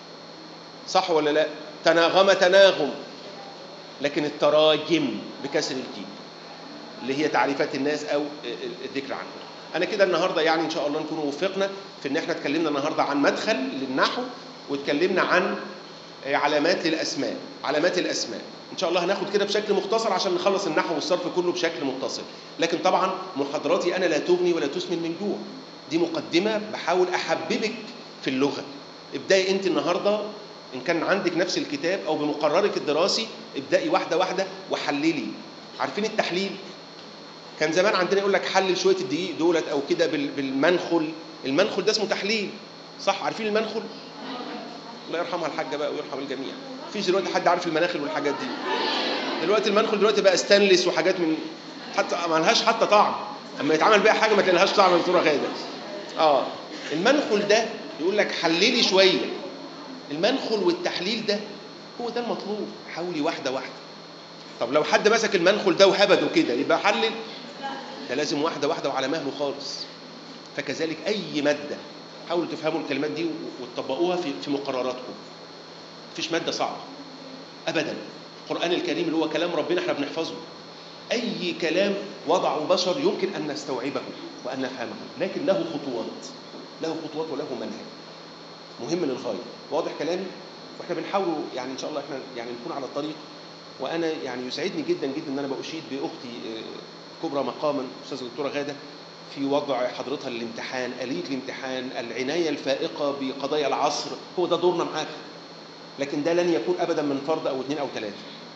صح ولا لا تناغم تناغم لكن التراجم بكسر الجيم اللي هي تعريفات الناس او الذكر عنهم انا كده النهارده يعني ان شاء الله نكون وفقنا في ان احنا اتكلمنا النهارده عن مدخل للنحو واتكلمنا عن علامات للاسماء علامات الاسماء ان شاء الله هناخد كده بشكل مختصر عشان نخلص النحو والصرف كله بشكل متصل لكن طبعا محاضراتي انا لا تغني ولا تسمن من جوع دي مقدمه بحاول احببك في اللغه ابداي انت النهارده ان كان عندك نفس الكتاب او بمقررك الدراسي ابداي واحده واحده وحللي عارفين التحليل كان زمان عندنا يقول لك حلل شويه الدقيق دولت او كده بال- بالمنخل المنخل ده اسمه تحليل صح عارفين المنخل الله يرحمها الحاجه بقى ويرحم الجميع مفيش دلوقتي حد عارف المناخل والحاجات دي دلوقتي المنخل دلوقتي بقى ستانلس وحاجات من حتى ما لهاش حتى طعم اما يتعمل بيها حاجه ما تلاقيلهاش طعم يا دكتوره غاده اه المنخل ده يقول لك حللي شويه المنخل والتحليل ده هو ده المطلوب حاولي واحده واحده طب لو حد مسك المنخل ده وهبده كده يبقى حلل ده لازم واحده واحده وعلى مهله خالص فكذلك اي ماده حاولوا تفهموا الكلمات دي وتطبقوها في في مقرراتكم مفيش ماده صعبه ابدا القران الكريم اللي هو كلام ربنا احنا بنحفظه اي كلام وضعه بشر يمكن ان نستوعبه وان نفهمه لكن له خطوات له خطوات وله منهج مهم للغايه واضح كلامي واحنا بنحاول يعني ان شاء الله احنا يعني نكون على الطريق وانا يعني يسعدني جدا جدا ان انا باشيد باختي آه، كبرى مقاما استاذه الدكتوره غاده في وضع حضرتها للامتحان آلية الامتحان العناية الفائقة بقضايا العصر هو ده دورنا معاك لكن ده لن يكون أبدا من فرد أو اثنين أو ثلاثة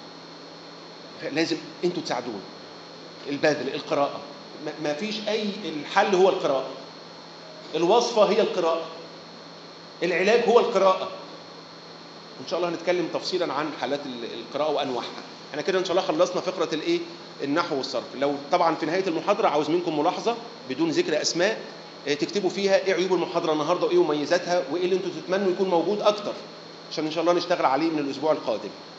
لازم أنتوا تساعدون البذل القراءة ما- ما فيش أي الحل هو القراءة الوصفة هي القراءة العلاج هو القراءة ان شاء الله هنتكلم تفصيلا عن حالات ال- القراءه وانواعها احنا كده ان شاء الله خلصنا فقره الايه النحو والصرف لو طبعا في نهايه المحاضره عاوز منكم ملاحظه بدون ذكر اسماء اه، تكتبوا فيها ايه عيوب المحاضره النهارده وايه مميزاتها وايه اللي انتم تتمنوا يكون موجود اكتر عشان ان شاء الله نشتغل عليه من الاسبوع القادم